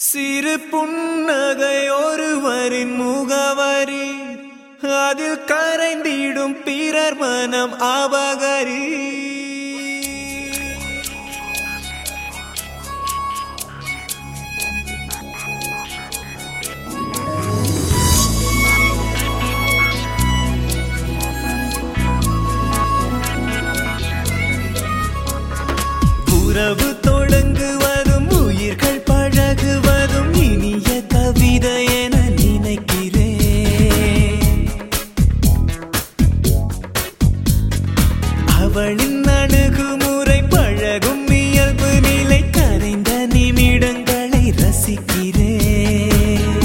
சிறு புன்னகை ஒருவரின் முகவரி அதில் கரைந்திடும் பிறர் மனம் அபகரி உறவு தொடங்குவதும் உயிர்கள் பழகுவதும் இனிய கவிதை என நினைக்கிறேன் அவளின் அணுகுமுறை பழகும் இயல்பு நிலை கரைந்த நிமிடங்களை ரசிக்கிறேன்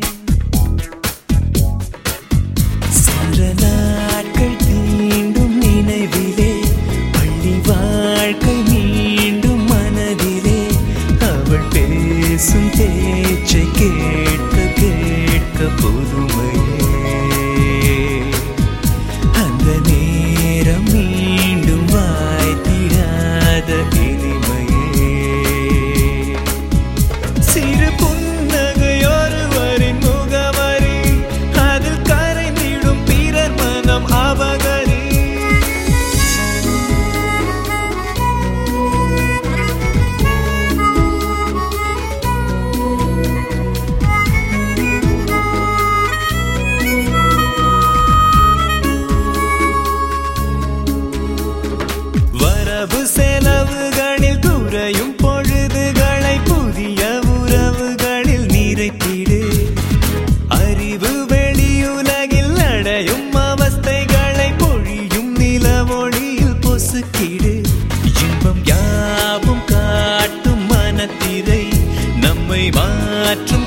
சென்ற நாட்கள் தீண்டும் நினைவிலே பள்ளி வாழ்க்கை மீண்டும் மனதிலே அவள் பேசும் பேச்சை கேட்க கேட்க புதுமையே அந்த நேரம் மீண்டும் வாய்த்திடாத இனிமையே சிறு புன்னகை ஒருவரின் முகவரி அதில் கரைந்திடும் பிறர் மனம் அபகரி வரவு செலவுகளில் குறையும் பொழுதுகளை புதிய உறவுகளில் நிறைத்திடு அறிவு வெளியுலகில் அடையும் அவஸ்தைகளை பொழியும் நிலவொளியில் பொசுக்கிடு இன்பம் யாவும் காட்டும் மனத்திரை நம்மை மாற்றும்